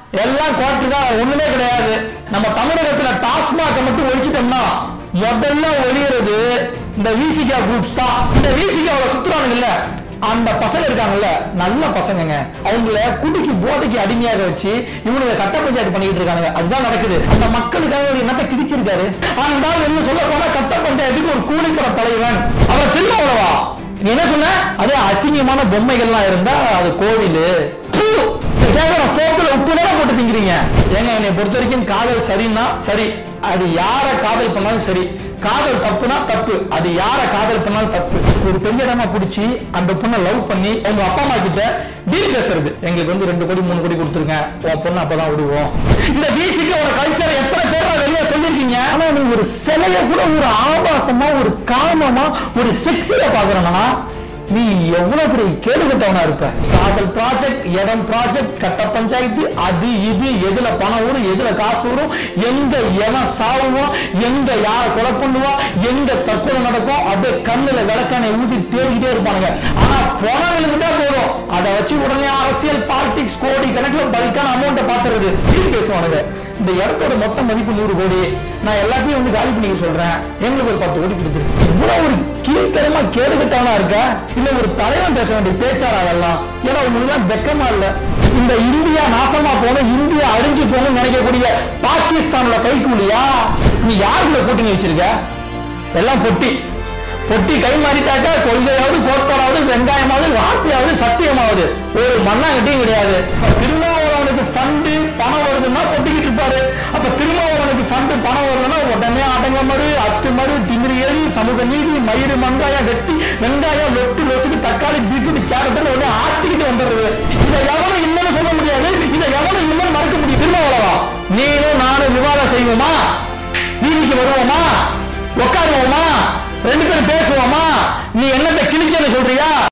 எல்லாம் கோர்ட்டு தான் ஒண்ணுமே கிடையாது நம்ம தமிழகத்துல டாஸ்மாக மட்டும் ஒழிச்சிட்டோம்னா முதல்ல ஒழியறது இந்த விசிகா குரூப்ஸ் தான் இந்த விசிகாவோட சுத்துறானுங்கல்ல அந்த பசங்க இருக்காங்கல்ல நல்ல பசங்கங்க அவங்கள குடிக்கு போதைக்கு அடிமையாக வச்சு இவனுங்க கட்ட பஞ்சாயத்து பண்ணிட்டு இருக்காங்க அதுதான் நடக்குது அந்த மக்களுக்காக ஒரு என்னத்தை கிடிச்சிருக்காரு ஆனால் என்ன சொல்ல போனா கட்ட பஞ்சாயத்துக்கு ஒரு கூலிப்பட தலைவன் அவர் திருமாவளவா நீ என்ன சொன்ன அதே அசிங்கமான பொம்மைகள்லாம் இருந்தா அது கோவில் கேக்குற சோப்புல உப்பு தானே போட்டு திங்கிறீங்க ஏங்க என்னை பொறுத்த வரைக்கும் காதல் சரின்னா சரி அது யார காதல் பண்ணாலும் சரி காதல் தப்புனா தப்பு அது யார காதல் பண்ணாலும் தப்பு ஒரு பெரிய இடமா பிடிச்சி அந்த பொண்ணை லவ் பண்ணி அவங்க அப்பா அம்மா கிட்ட டீல் பேசுறது எங்களுக்கு வந்து ரெண்டு கோடி மூணு கோடி கொடுத்துருங்க உன் பொண்ணு அப்பதான் விடுவோம் இந்த பிசிக்கோட கல்ச்சர் எத்தனை பேர் வெளியே சொல்லிருக்கீங்க ஆனா நீ ஒரு சிலைய கூட ஒரு ஆபாசமா ஒரு காமமா ஒரு செக்ஸிய பாக்குறனா நீ எவ்வளவு பெரிய கேடுகட்டவனா இருப்ப காதல் ப்ராஜெக்ட் இடம் ப்ராஜெக்ட் கட்ட பஞ்சாயத்து அது இது எதுல பணம் வரும் எதுல காசு வரும் எங்க எவன் சாவுவான் எங்க யார கொலை பண்ணுவான் எங்க தற்கொலை நடக்கும் அப்படியே கண்ணுல விளக்கானை ஊத்தி தேடிக்கிட்டே இருப்பானுங்க ஆனா பணம் விழுந்துட்டா போதும் அதை வச்சு உடனே அரசியல் பாலிடிக்ஸ் கோடி கணக்குல பல்கான அமௌண்ட்டை பாத்துறது இது பேசுவானுங்க இந்த இடத்தோட மொத்த மதிப்பு நூறு கோடி நான் எல்லாத்தையும் வந்து காலி பண்ணிக்க சொல்றேன் எங்களுக்கு ஒரு பத்து கோடி கொடுத்துரு இவ்வளவு ஒரு கீழ்த்தரமா கேடுகட்டவனா இருக்க இல்ல ஒரு தலைவன் பேச வேண்டிய பேச்சாரா அதெல்லாம் ஏன்னா உங்களுக்கு வெக்கமா இல்ல இந்த இந்தியா நாசமா போகணும் இந்தியா அழிஞ்சு போகணும்னு நினைக்கக்கூடிய பாகிஸ்தானோட கைக்கூலியா நீ யாருக்குள்ள கூட்டணி வச்சிருக்க எல்லாம் பொட்டி பொட்டி கை மாறிட்டாக்கா கொள்கையாவது கோட்பாடாவது வெங்காயமாவது வார்த்தையாவது சத்தியமாவது ஒரு மண்ணாங்கட்டியும் கிடையாது அப்ப திருமாவளவனுக்கு ஃபண்டு பணம் வருதுன்னா பொட்டிக்கிட்டு இருப்பாரு அப்ப திருமாவளவனுக்கு ஃபண்டு பணம் வருதுன்னா உடனே அடங்க மறு அத்து மறு திமிரி ஏறி சமூக நீதி மயிறு மங்காயம் வெட்டி வெங்காயம் வெட்டு லொசுக்கு தக்காளி பீட்ரூட் கேரட் உடனே ஆட்டிக்கிட்டு வந்துடுறது இதை எவனும் இல்லைன்னு சொல்ல முடியாது இதை எவனும் இல்லைன்னு மறக்க முடியும் திருமாவளவா நீனும் நானும் விவாதம் செய்வோமா நீதிக்கு வருவோமா உட்காருவோமா ரெண்டு பேரும் பேசுவோமா நீ என்னத்தை கிழிச்சேன்னு சொல்றியா